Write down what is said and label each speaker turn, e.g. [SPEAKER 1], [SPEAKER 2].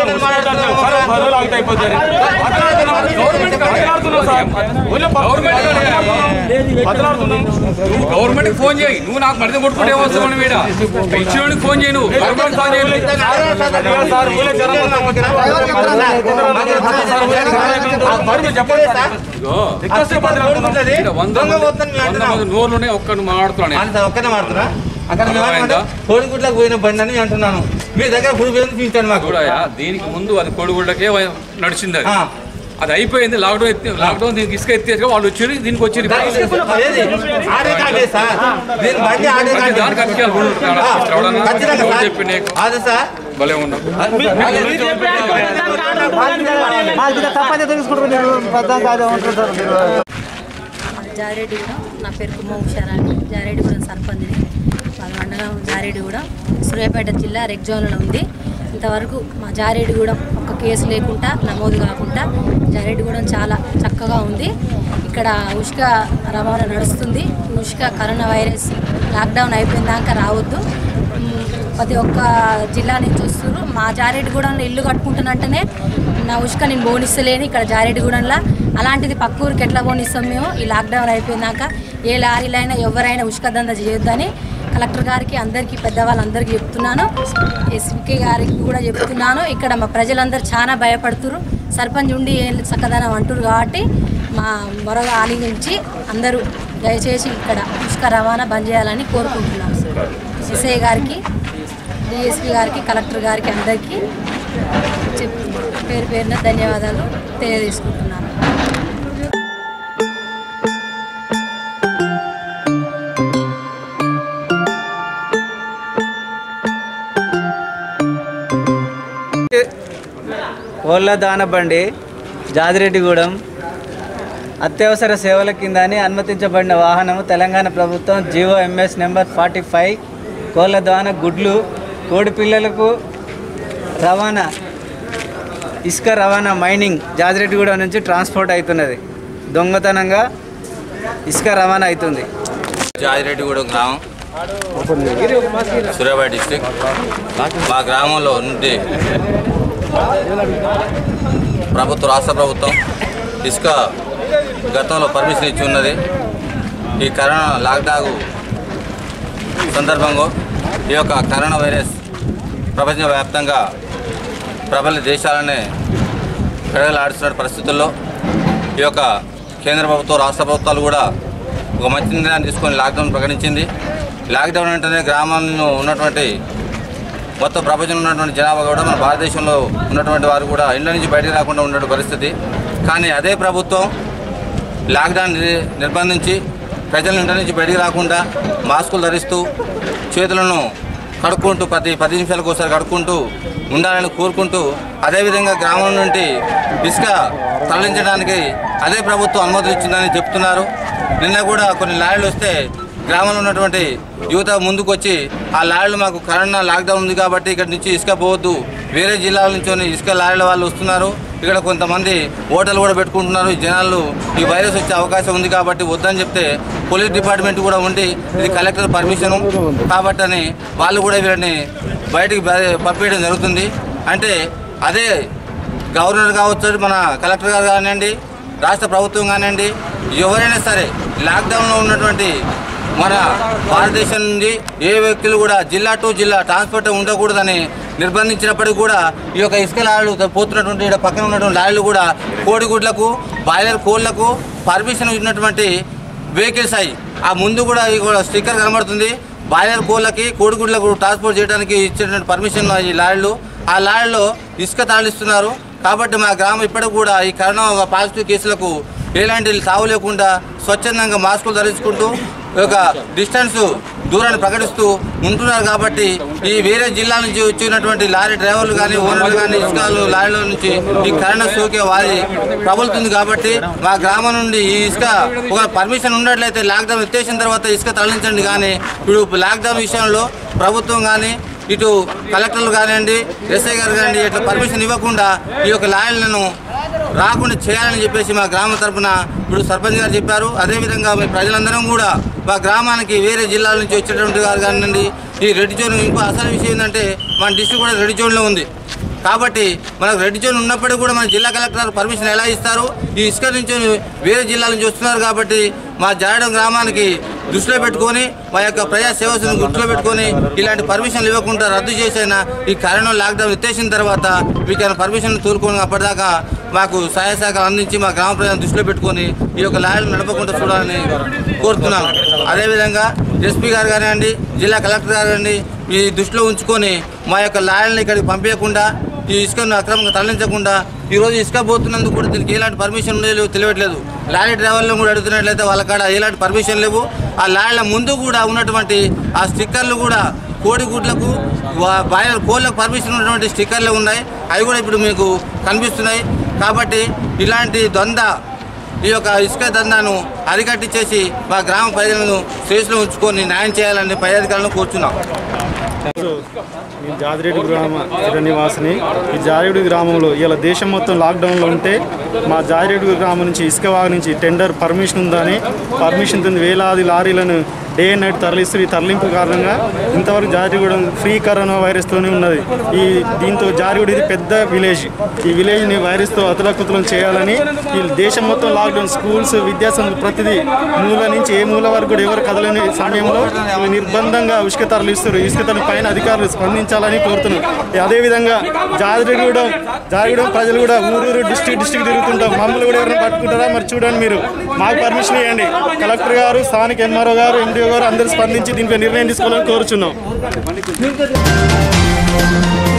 [SPEAKER 1] మాట్లాడుతున్నాం సార్ పది రోజులు ఆగితే అయిపోతుంది మాట్లాడుతున్నాం సార్ ఊళ్ళో మాట్లాడుతున్నాం
[SPEAKER 2] నువ్వు గవర్నమెంట్ ఫోన్ చేయి నువ్వు నాకు మడితే కొట్టుకుంటే ఏమొస్తావు నువ్వు ఈడ ఇచ్చేవాడికి ఫోన్ చేయి నువ్వు గవర్నమెంట్ ఫోన్ చేయి
[SPEAKER 1] సార్ ఊళ్ళో జనం చెప్పండి సార్
[SPEAKER 2] ఇదిగో,
[SPEAKER 1] రిక్వెస్ట్ మాట్లాడుతున్నాం
[SPEAKER 2] ఈడ వంద మంది వంద మంది నోర్లు ఉన్నాయి ఒక్క నువ్వు మాట్లాడుతున్నాను
[SPEAKER 3] ఒక్కనే మాడుతున్నా అక్కడ
[SPEAKER 2] అర్థమైందా?
[SPEAKER 3] కోడిగుడ్లకు పోయిన బండి అని అంటున్నాను మీ దగ్గర ఇప్పుడు పోయింది చూపించండి మాకు
[SPEAKER 2] చూడయా దీనికి ముందు అది కొడుగుళ్ళకే నడిచింది అది
[SPEAKER 3] ఆ.
[SPEAKER 2] అది అయిపోయింది లాక్డౌన్ ఎత్తి లాక్డౌన్ దీనికి ఇసుక ఎత్తేసి వాళ్ళు వచ్చి దీనికి వచ్చి
[SPEAKER 3] ఏది? ఆడే కాదే సార్ దీని బండి ఆడే కాదే.
[SPEAKER 2] దానికి అక్కియాలు కూడా ఉంటాడు.
[SPEAKER 3] ఆ,
[SPEAKER 2] ఎవడన్నా
[SPEAKER 3] ఖచ్చితంగా
[SPEAKER 2] ఎవరు
[SPEAKER 3] సార్.
[SPEAKER 2] చెప్పి నీకు?
[SPEAKER 3] అదే సార్
[SPEAKER 2] భలే ఉన్నావు
[SPEAKER 4] జారెడ్డిగూడెం నా పేరు కుమ్మ ఉషారాణి జారెడ్డిగూడెం సర్పంచ్ని వాళ్ళ మండలం జారెడ్డిగూడెం సూర్యాపేట జిల్లా రెడ్ జోన్లో ఉంది ఇంతవరకు మా జారెడ్డిగూడెం ఒక కేసు లేకుండా నమోదు కాకుండా జారెడ్డిగూడెం చాలా చక్కగా ఉంది ఇక్కడ ఉష్క రవాణా నడుస్తుంది ఉష్క కరోనా వైరస్ లాక్డౌన్ అయిపోయిందాక రావద్దు మ్, ప్రతి ఒక్క జిల్లా నుంచి వస్తున్నారు మా జారెడ్డిగూడెంలో ఇల్లు కట్టుకుంటున్నట్టనే నా ఉష్క నేను బోనిస్తలేని ఇక్కడ జారెడ్డిగూడెంలో అలాంటిది పక్క ఊరికి ఎట్లా బోనిస్తాం మేము ఈ లాక్డౌన్ అయిపోయినాక ఏ లారీలైనా ఎవరైనా ఉష్క దంద చేయొద్దని కలెక్టర్ గారికి అందరికీ పెద్దవాళ్ళందరికీ చెప్తున్నాను ఎస్పీ గారికి కూడా చెప్తున్నాను ఇక్కడ మా ప్రజలందరూ చాలా భయపడుతున్నారు సర్పంచ్ ఉండి ఏం చక్కదనం అంటున్నారు కాబట్టి మా మొర ఆలించి అందరూ దయచేసి ఇక్కడ ఉష్క రవాణా బంద్ చేయాలని కోరుకుంటున్నాను ఎస్ఐ గారికి డిఎస్పీ గారికి కలెక్టర్ గారికి అందరికీ చెప్తున్నాను పేరు పేరున ధన్యవాదాలు తెలియజేసుకుంటున్నాను
[SPEAKER 5] కోళ్ళ దానబండి జాదిరెడ్డిగూడెం అత్యవసర సేవల కింద అని అనుమతించబడిన వాహనము తెలంగాణ ప్రభుత్వం GO MS number forty five కోళ్ళ దాన గుడ్లు కోడి పిల్లలకు రవాణా ఇసుక రవాణా మైనింగ్ జాజిరెడ్డిగూడెం నుంచి ట్రాన్స్పోర్ట్ అవుతున్నది దొంగతనంగా ఇసుక రవాణా అవుతుంది
[SPEAKER 3] జాజిరెడ్డిగూడెం గ్రామం సూర్యాపేట డిస్టిక్ మా గ్రామంలో నుండి ప్రభుత్వ రాష్ట్ర ప్రభుత్వం ఇసుక గతంలో పర్మిషన్ ఇచ్చి ఉన్నది ఈ కరోనా లాక్డౌన్ సందర్భంగా ఈ యొక్క కరోనా వైరస్ ప్రపంచవ్యాప్తంగా ప్రబల దేశాలనే ఆడుతున్న పరిస్థితుల్లో ఈ యొక్క కేంద్ర ప్రభుత్వం రాష్ట్ర ప్రభుత్వాలు కూడా ఒక మంచి నిర్ణయాన్ని తీసుకొని లాక్డౌన్ ప్రకటించింది లాక్డౌన్ అంటేనే గ్రామాల్లో ఉన్నటువంటి మొత్తం ప్రపంచంలో ఉన్నటువంటి జనాభా కూడా మన భారతదేశంలో ఉన్నటువంటి వారు కూడా ఇళ్ళ నుంచి బయటకు రాకుండా ఉన్న పరిస్థితి కానీ అదే ప్రభుత్వం లాక్డౌన్ ని- నిర్బంధించి ప్రజల ఇంటి నుంచి బయటికి రాకుండా మాస్కులు ధరిస్తూ చేతులను కడుక్కుంటూ ప్రతి పది నిమిషాలకు ఒకసారి కడుక్కుంటూ ఉండాలని కోరుకుంటూ అదేవిధంగా గ్రామం నుండి ఇసుక తరలించడానికి అదే ప్రభుత్వం అనుమతులు ఇచ్చిందని చెప్తున్నారు నిన్న కూడా కొన్ని లారీలు వస్తే గ్రామంలో ఉన్నటువంటి యువత ముందుకు వచ్చి ఆ లారీలు మాకు కరోనా లాక్డౌన్ ఉంది కాబట్టి ఇక్కడ నుంచి ఇసుక పోవద్దు వేరే జిల్లాల నుంచి ఇసుక లారీల వాళ్ళు వస్తున్నారు ఇక్కడ కొంతమంది హోటల్ కూడా పెట్టుకుంటున్నారు ఈ జనాలు ఈ వైరస్ వచ్చే అవకాశం ఉంది కాబట్టి వద్దని చెప్తే పోలీస్ డిపార్ట్మెంట్ కూడా ఉండి ఇది కలెక్టర్ పర్మిషన్ కాబట్టి అని వాళ్ళు కూడా వీళ్ళని బయటికి బ- పంపించడం జరుగుతుంది అంటే అదే గవర్నర్ కావచ్చు మన కలెక్టర్ గారు కానివ్వండి రాష్ట్ర ప్రభుత్వం కానివ్వండి ఎవరైనా సరే లాక్డౌన్లో ఉన్నటువంటి మన భారతదేశం నుండి ఏ వ్యక్తులు కూడా జిల్లా టు జిల్లా ట్రాన్స్పోర్ట్ ఉండకూడదని నిర్బంధించినప్పటికీ కూడా ఈ యొక్క ఇసుక లారీలు పోతున్నటువంటి ఇక్కడ పక్కన ఉన్నటువంటి లారీలు కూడా కోడిగుడ్లకు బాయిలర్ కోళ్లకు పర్మిషన్ ఉన్నటువంటి వెహికల్స్ అయ్యి ఆ ముందు కూడా ఈ కూడా స్టిక్కర్ కనబడుతుంది బాయిలర్ కోళ్ళకి కోడిగుడ్లకు ట్రాన్స్పోర్ట్ చేయడానికి ఇచ్చినటువంటి పర్మిషన్ ఈ లారీలు ఆ లారీలో ఇసుక తరలిస్తున్నారు కాబట్టి మా గ్రామం ఇప్పటికి కూడా ఈ కరోనా పాజిటివ్ కేసులకు ఎలాంటి తావు లేకుండా స్వచ్ఛందంగా మాస్కులు ధరించుకుంటూ ఈ యొక్క డిస్టెన్స్ దూరాన్ని ప్రకటిస్తూ ఉంటున్నారు కాబట్టి ఈ వేరే జిల్లా నుంచి వచ్చినటువంటి లారీ డ్రైవర్లు కానీ ఓనర్లు కానీ ఇసుకలు లారీల నుంచి ఈ కరోనా సోకే వారి ప్రబలుతుంది కాబట్టి మా గ్రామం నుండి ఈ ఇసుక ఒక పర్మిషన్ ఉన్నట్లయితే లాక్డౌన్ ఎత్తేసిన తర్వాత ఇసుక తరలించండి కానీ ఇప్పుడు లాక్డౌన్ విషయంలో ప్రభుత్వం కానీ ఇటు కలెక్టర్లు కానివ్వండి ఎస్ఐ గారు కానివ్వండి ఇట్లా పర్మిషన్ ఇవ్వకుండా ఈ యొక్క లాయర్లను రాకుండా చేయాలని చెప్పేసి మా గ్రామ తరపున ఇప్పుడు సర్పంచ్ గారు చెప్పారు అదేవిధంగా మీ ప్రజలందరం కూడా మా గ్రామానికి వేరే జిల్లాల నుంచి వచ్చేటువంటి వారు కానివ్వండి ఈ రెడ్ జోన్ ఇంకో అసలు విషయం ఏంటంటే మన డిస్ట్రిక్ట్ కూడా రెడ్ జోన్లో ఉంది కాబట్టి మనకు రెడ్ జోన్ ఉన్నప్పటికీ కూడా మన జిల్లా కలెక్టర్ గారు పర్మిషన్ ఎలా ఇస్తారు ఈ ఇసుక నుంచి వేరే జిల్లాల నుంచి వస్తున్నారు కాబట్టి మా జారడం గ్రామానికి దృష్టిలో పెట్టుకొని మా యొక్క ప్రజా సేవలను దృష్టిలో పెట్టుకొని ఇలాంటి పర్మిషన్లు ఇవ్వకుండా రద్దు చేసిన ఈ కరోనా లాక్డౌన్ ఎత్తేసిన తర్వాత మీకు పర్మిషన్ తోలుకొని అప్పటిదాకా మాకు సహాయ సహకారం అందించి మా గ్రామ ప్రజలను దృష్టిలో పెట్టుకొని ఈ యొక్క లాయర్లు నడపకుండా చూడాలని కోరుతున్నాను అదేవిధంగా ఎస్పీ గారు కానివ్వండి జిల్లా కలెక్టర్ గారు కానివ్వండి మీ దృష్టిలో ఉంచుకొని మా యొక్క లాయర్ని ఇక్కడికి పంపించకుండా ఈ ఇసుకను అక్రమంగా తరలించకుండా ఈరోజు ఇసుక పోతున్నందుకు కూడా దీనికి ఎలాంటి పర్మిషన్ ఉండేది తెలియట్లేదు లారీ డ్రైవర్లను కూడా అడుగుతున్నట్లయితే వాళ్ళ కాడ ఎలాంటి పర్మిషన్ లేవు ఆ లారీల ముందు కూడా ఉన్నటువంటి ఆ స్టిక్కర్లు కూడా కోడిగుడ్లకు వా- బాయిలర్ కోళ్ళకు పర్మిషన్ ఉన్నటువంటి స్టిక్కర్లు ఉన్నాయి అవి కూడా ఇప్పుడు మీకు కనిపిస్తున్నాయి కాబట్టి ఇలాంటి ద్వంద్వ ఈ యొక్క ఇసుక దందాను అరికట్టించేసి మా గ్రామ ప్రజలను స్టేజ్లో ఉంచుకొని న్యాయం చేయాలని పై అధికారులను కోరుతున్నాం
[SPEAKER 6] ఈ జాదిరెడ్డి గ్రామ చిర నివాసిని ఈ జాదిరెడ్డి గ్రామంలో ఇలా దేశం మొత్తం లాక్డౌన్లో ఉంటే మా జాదిరెడ్డి గ్రామం నుంచి ఇసుక వాగు నుంచి టెండర్ పర్మిషన్ ఉందని పర్మిషన్ ఉంది వేలాది లారీలను డే అండ్ నైట్ తరలిస్తూ ఈ తరలింపు కారణంగా ఇంతవరకు జారిగూడెం ఫ్రీ కరోనా వైరస్తోనే ఉన్నది ఈ దీంతో జారిగూడ ఇది పెద్ద విలేజ్ ఈ విలేజ్ని వైరస్తో అతలకుతలం చేయాలని ఈ దేశం మొత్తం లాక్డౌన్ స్కూల్స్ విద్యాసంస్థ ప్రతిదీ మూల నుంచి ఏ మూల వరకు కూడా ఎవరు కదలని సమయంలో వీళ్ళు నిర్బంధంగా ఇసుక తరలిస్తారు ఇసుక తరలి పైన అధికారులు స్పందించాలని కోరుతున్నాం అదేవిధంగా జారిగూడెం జారిగూడెం ప్రజలు కూడా ఊరూరు డిస్టిక్ డిస్టిక్ తిరుగుతుంటాం మమ్మల్ని కూడా ఎవరైనా పట్టుకుంటారా మరి చూడండి మీరు మాకు పర్మిషన్ ఇవ్వండి కలెక్టర్ గారు స్థానిక ఎంఆర్ఓ గారు ఎండిఓ గారు అందరూ స్పందించి దీనిపై నిర్ణయం తీసుకోవాలని కోరుచున్నాం